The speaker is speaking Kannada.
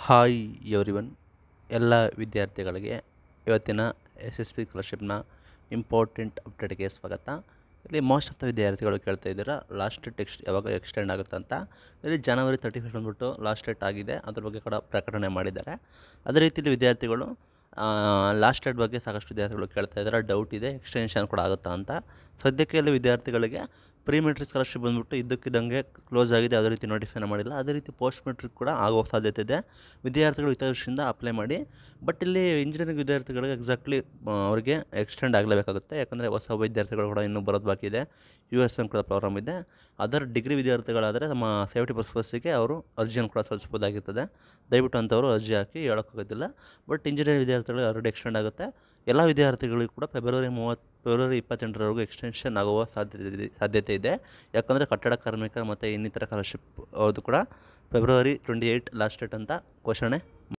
ಹಾಯ್ ಎವ್ರಿವನ್ ಎಲ್ಲ ವಿದ್ಯಾರ್ಥಿಗಳಿಗೆ ಇವತ್ತಿನ ಎಸ್ ಎಸ್ ಪಿ ಸ್ಕಾಲರ್ಶಿಪ್ನ ಇಂಪಾರ್ಟೆಂಟ್ ಅಪ್ಡೇಟ್ಗೆ ಸ್ವಾಗತ ಇಲ್ಲಿ ಮೋಸ್ಟ್ ಆಫ್ ದ ವಿದ್ಯಾರ್ಥಿಗಳು ಕೇಳ್ತಾ ಇದ್ದೀರಾ ಲಾಸ್ಟ್ ಡೇಟ್ ಎಕ್ಸ್ಟ್ ಯಾವಾಗ ಎಕ್ಸ್ಟೆಂಡ್ ಆಗುತ್ತೆ ಅಂತ ಇಲ್ಲಿ ಜನವರಿ ತರ್ಟಿ ಫಸ್ಟ್ ಬಂದ್ಬಿಟ್ಟು ಲಾಸ್ಟ್ ಡೇಟ್ ಆಗಿದೆ ಅದ್ರ ಬಗ್ಗೆ ಕೂಡ ಪ್ರಕಟಣೆ ಮಾಡಿದ್ದಾರೆ ಅದೇ ರೀತಿಯಲ್ಲಿ ವಿದ್ಯಾರ್ಥಿಗಳು ಲಾಸ್ಟ್ ಡೇಟ್ ಬಗ್ಗೆ ಸಾಕಷ್ಟು ವಿದ್ಯಾರ್ಥಿಗಳು ಕೇಳ್ತಾ ಇದ್ದಾರೆ ಡೌಟ್ ಇದೆ ಎಕ್ಸ್ಟೆನ್ಷನ್ ಕೂಡ ಆಗುತ್ತಾ ಅಂತ ಸದ್ಯಕ್ಕೆ ಇಲ್ಲಿ ವಿದ್ಯಾರ್ಥಿಗಳಿಗೆ ಪ್ರೀ ಮೆಟ್ರಿಕ್ ಸ್ಕಾಲರ್ಶಿಪ್ ಬಂದ್ಬಿಟ್ಟು ಇದ್ದಕ್ಕಿದ್ದಂಗೆ ಕ್ಲೋಸ್ ಆಗಿದೆ ಯಾವುದೇ ರೀತಿ ನೋಟಿಫೈನ ಮಾಡಿಲ್ಲ ಅದೇ ರೀತಿ ಪೋಸ್ಟ್ ಮೆಟ್ರಿಕ್ ಕೂಡ ಆಗೋ ಸಾಧ್ಯತೆ ಇದೆ ವಿದ್ಯಾರ್ಥಿಗಳು ಹಿತದೃಷ್ಟಿಯಿಂದ ಅಪ್ಲೈ ಮಾಡಿ ಬಟ್ ಇಲ್ಲಿ ಇಂಜಿನಿಯರಿಂಗ್ ವಿದ್ಯಾರ್ಥಿಗಳಿಗೆ ಎಕ್ಸಾಕ್ಟ್ಲಿ ಅವರಿಗೆ ಎಕ್ಸ್ಟೆಂಡ್ ಆಗಲೇಬೇಕಾಗುತ್ತೆ ಯಾಕಂದರೆ ಹೊಸ ವಿದ್ಯಾರ್ಥಿಗಳು ಕೂಡ ಇನ್ನೂ ಬರೋದು ಬಾಕಿ ಇದೆ ಯು ಎಸ್ ಎಮ್ ಕೂಡ ಪ್ರಾಬ್ಲಮ್ ಇದೆ ಅದರ್ ಡಿಗ್ರಿ ವಿದ್ಯಾರ್ಥಿಗಳಾದರೆ ನಮ್ಮ ಸೇಫ್ಟಿ ಪರ್ಪಸ್ಸಿಗೆ ಅವರು ಅರ್ಜಿಯನ್ನು ಕೂಡ ಸಲ್ಲಿಸ್ಬೋದಾಗಿರ್ತದೆ ದಯವಿಟ್ಟು ಅಂಥವರು ಅರ್ಜಿ ಹಾಕಿ ಹೇಳೋಕ್ಕಾಗೋದಿಲ್ಲ ಬಟ್ ಇಂಜಿನಿಯರಿಂಗ್ ವಿದ್ಯಾರ್ಥಿಗಳು ಆಲ್ರೆಡಿ ಎಕ್ಸ್ಟೆಂಡ್ ಆಗುತ್ತೆ ಎಲ್ಲ ವಿದ್ಯಾರ್ಥಿಗಳಿಗೂ ಕೂಡ ಫೆಬ್ರವರಿ ಮೂವತ್ತು ಫೆಬ್ರವರಿ ಇಪ್ಪತ್ತೆಂಟರವರೆಗೂ ಎಕ್ಸ್ಟೆನ್ಷನ್ ಆಗುವ ಸಾಧ್ಯತೆ ಇದೆ ಸಾಧ್ಯತೆ ಇದೆ ಯಾಕಂದರೆ ಕಟ್ಟಡ ಕಾರ್ಮಿಕ ಮತ್ತು ಇನ್ನಿತರ ಸ್ಕಾಲರ್ಶಿಪ್ ಅವ್ರದ್ದು ಕೂಡ ಫೆಬ್ರವರಿ ಟ್ವೆಂಟಿ ಏಯ್ಟ್ ಲಾಸ್ಟ್ ಡೇಟ್ ಅಂತ ಘೋಷಣೆ